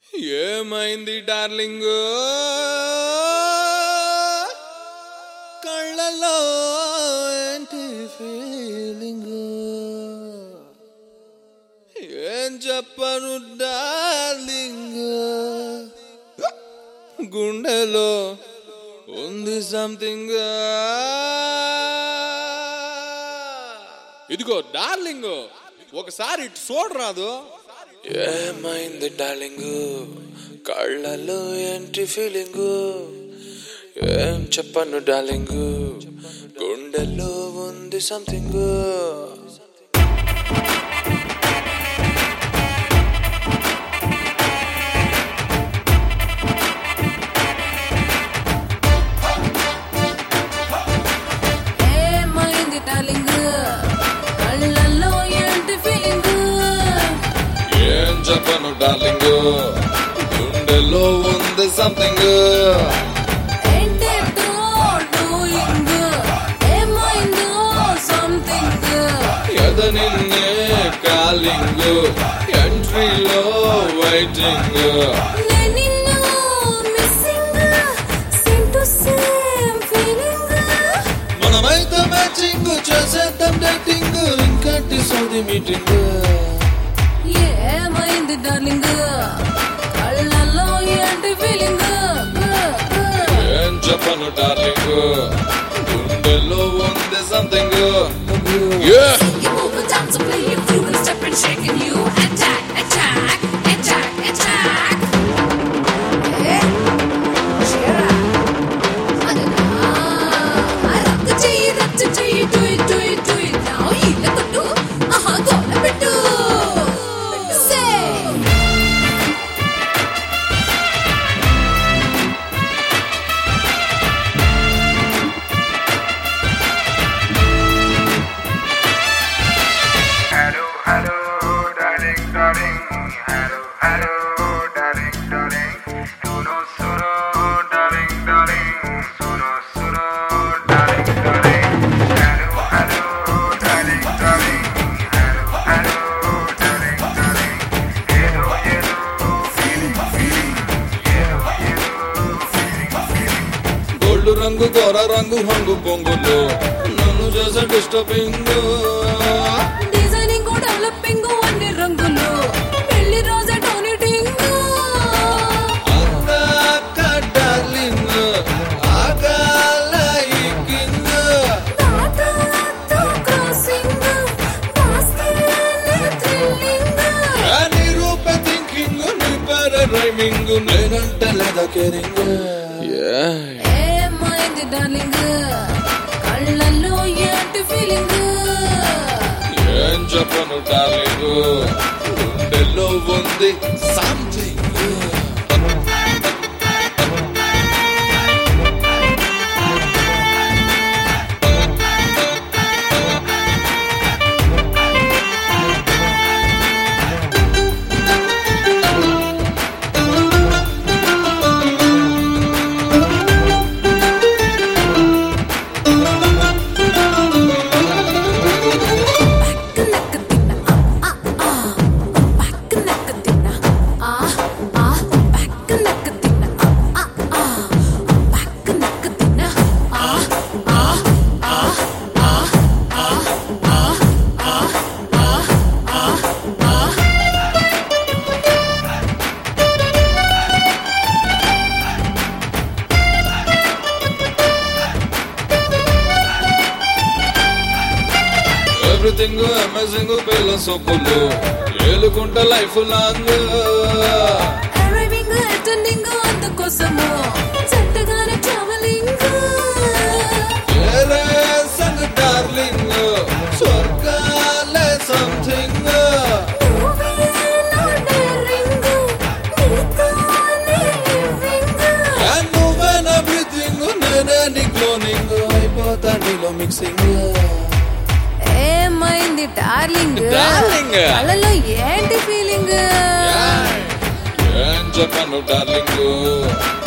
ఏమైంది డార్లింగ్ కళ్ళలో ఏంటి ఫీలింగ్ ఏం చెప్పను డార్లింగ్ గుండెలో ఉంది సంథింగ్ ఇదిగో డార్లింగ్ ఒకసారి ఇటు చూడరాదు ఏమైంది డార్లింగ్ కళ్ళలో ఏంటి ఫీలింగ్ ఏం చెప్పను డార్లింగ్ గుండెల్లో ఉంది సంథింగ్ ఏమైంది డార్లింగ్ కళ్ళల్లో ఏంటి ఫీలింగ్ ఏం చెప్పను డార్లింగ్ గుండెల్లో ఉంది సంథింగ్ ఏంటేంటో డూయింగ్ ఏమైందో సంథింగ్ ఎద నిన్నే కాలింగ్ ఎంట్రీలో వెయిటింగ్ నేను నిన్ను missing same to same feeling మనమైతే మ్యాచింగ్ చేసేద్దాం డేటింగ్ ఇంకటి సౌది మీటింగ్ ఏమైంది డార్లింగ్ కళ్ళల్లో ఏంటి ఫీలింగ్ ఏం చెప్పను డార్లింగ్ గుండెల్లో ఉంది something You move and dance and play your groove and step and shake and you attack, attack, attack, attack. Eh? Cheer up. రద్దు చెయ్యి రద్దు చెయ్యి do it do it do it now ఈల కొట్టు ఆహా గోల పెట్టు Say. Hello, hello, darling, darling. Hello, hello, darling, darling. Suno, suno, darling, darling. Suno, suno, darling, darling. Hello, hello, darling, darling. Hello, hello, darling, darling. Hello, hello, feeling, feeling. Hello, hello, feeling, feeling. Gold రంగు గోర రంగు హంగు పొంగులు నన్ను చేసే disturbing designing developing అన్ని రంగులు పెళ్లి రోజే టోనిటింగ్ డార్లింగ్ ఆగాల ఈ కింగ్ దాదాతో క్రాసింగ్ వాస్తేనే థ్రిల్లింగ్ నీ రూప థింకింగ్ నీ పేర రైమింగ్ నేనంట లేదా కేరింగ్ ఏమైంది డార్లింగ్ కళ్ళల్లో ఏంటి ఫీలింగ్ ఏం చెప్పను డార్లింగ్ గుండెల్లో ఉంది సంథింగ్ నక్క తిన్న ఆ ఆ పక్క నక్క తిన్న ఆ ఆ పక్క నక్క తిన్న ఆ ఆ పక్క నక్క తిన్న ఆ ఆ ఆ ఆ ఎవ్రీథింగ్ అమేజింగ్ పిల్ల సొప్పులు ఏలుకుంట లైఫ్ లాంగ్ అరైవింగ్ అటెండింగ్ అందుకోసము చట్టగానే ట్రావెలింగ్ ఏలే సంగ్ డార్లింగ్ స్వర్గాలే సంథింగ్ నువ్వే నా డేరింగ్ నీతోనే లివింగ్ నువ్వేన బ్రీతింగ్ నేనే నీ క్లోనింగ్ అయిపోతా నీలో మిక్సింగ్ ఏమైంది డార్లింగ్ Darling. కళ్ళలో ఏంటి ఫీలింగ్ ఏం చెప్పను డార్లింగ్